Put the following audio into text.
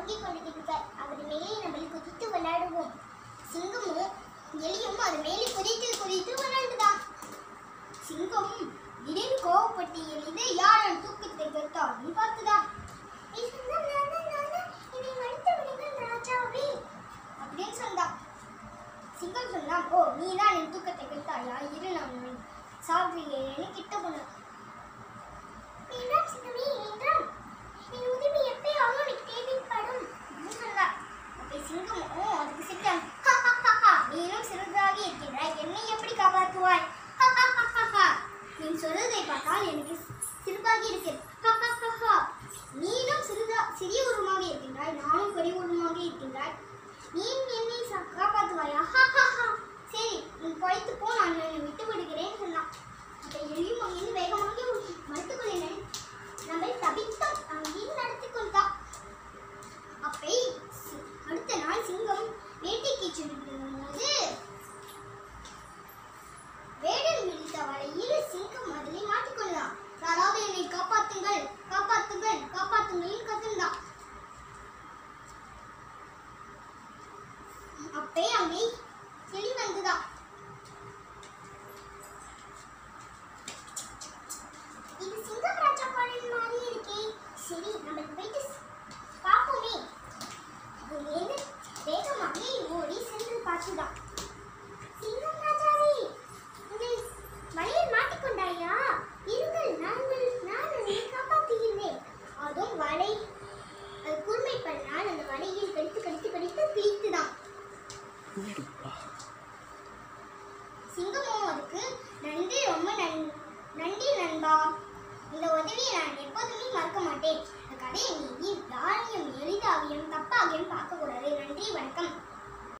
தொங்கிக் கொண்டிருக்கிறார் அவர் மேலே நம்ம குதித்து விளையாடுவோம் சிங்கமும் எலியும் அது மேலே குதித்து குதித்து விளையாடுதா சிங்கம் திடீர்னு கோவப்பட்டு எளிது யாரும் தூக்கத்தை கெட்டான்னு பார்த்துதா "ஏய் சிங்கம், நானே, நானே, என்னை மன்னித்து விடுங்கள் ராஜாவே." அப்படின்னு சொன்னா சிங்கம் சொன்னா ஓ நீ தான் என் தூக்கத்தை கெட்டாயா இரு நான் உன்னை சாப்பிடுகிறேன்னு கிட்ட போன வேண்டாம் சிங்கமே வேண்டாம் என் உதவி எப்பயாவது உனக்கு தேவைப்படும் அப்படின்னு சொன்னா அப்ப சிங்கமும் அதுக்கு சிரித்தான் "ஹா, ஹா, ஹா, ஹா, நீனும் சிறிதாக இருக்கிறாய் என்னை எப்படி காப்பாற்றுவாய் "ஹா, ஹா, ஹா, ஹா, ஹா, நீ சொல்வதை பார்த்தால் எனக்கு சிறுபாக இருக்கிறது "ஹா, ஹா, ஹா, ஹா, நீனும் சிறிதா சிறிய உருவமாக இருக்கின்றாய் நானும் பெரிய உருவமாக இருக்கின்றாய் நீ என்னை ச- காப்பாற்றுவாயா "ஹா, ஹா, ஹா, சரி நீ பழைத்து போ நான் உன்னை விட்டு விடுகிறேன்னு சொன்னான் அப்ப எலியும் அங்கிருந்து வேகமாக மருத்துவர்கள் நம்மை தவித்தோம் அங்கேயும் நடத்தி கொண்டான் அப்பை சி- அடுத்த நாள் சிங்கம் வேட்டைக்கு சென்றிருக்கும்போது வேடன் விழித்த வலையில் சிங்கம் அதிலே மாட்டிக்கொள்ளலாம் யாராவது என்னை காப்பாத்துங்கள் காப்பாத்துங்கள் காப்பாத்துங்கள் கத்துந்தான் அப்பே அங்கே கிளி வந்துதான் இது சிங்கம் ராஜா பாடல் மாதிரி இருக்கே சரி நம்ம போயிட்டு ஸ்- பார்ப்போமே அங்கிருந்து வேகமாக ஓடி சென்று பார்த்துதான் சிங்கம் ராஜாவே உங்கள் வலையில் மாட்டிக்கொண்டாயா இருங்கள் நாங்கள் நான் உன்னை காப்பாற்றுகிறேன் அதுவும் வலை அது கூர்மை பண்ணால் அந்த வலையில் கடித்து கடித்து கடித்து கிழித்துதான் சிங்கமும் அதுக்கு நன்றி ரொம்ப நன் நன்றி நண்பா இந்த உதவியை நான் எப்போதுமே மறக்க மாட்டேன் இந்த கதையை நீ யாரையும் எளிதாகியும் தப்பாகியும் பார்க்கக்கூடாது நன்றி வணக்கம்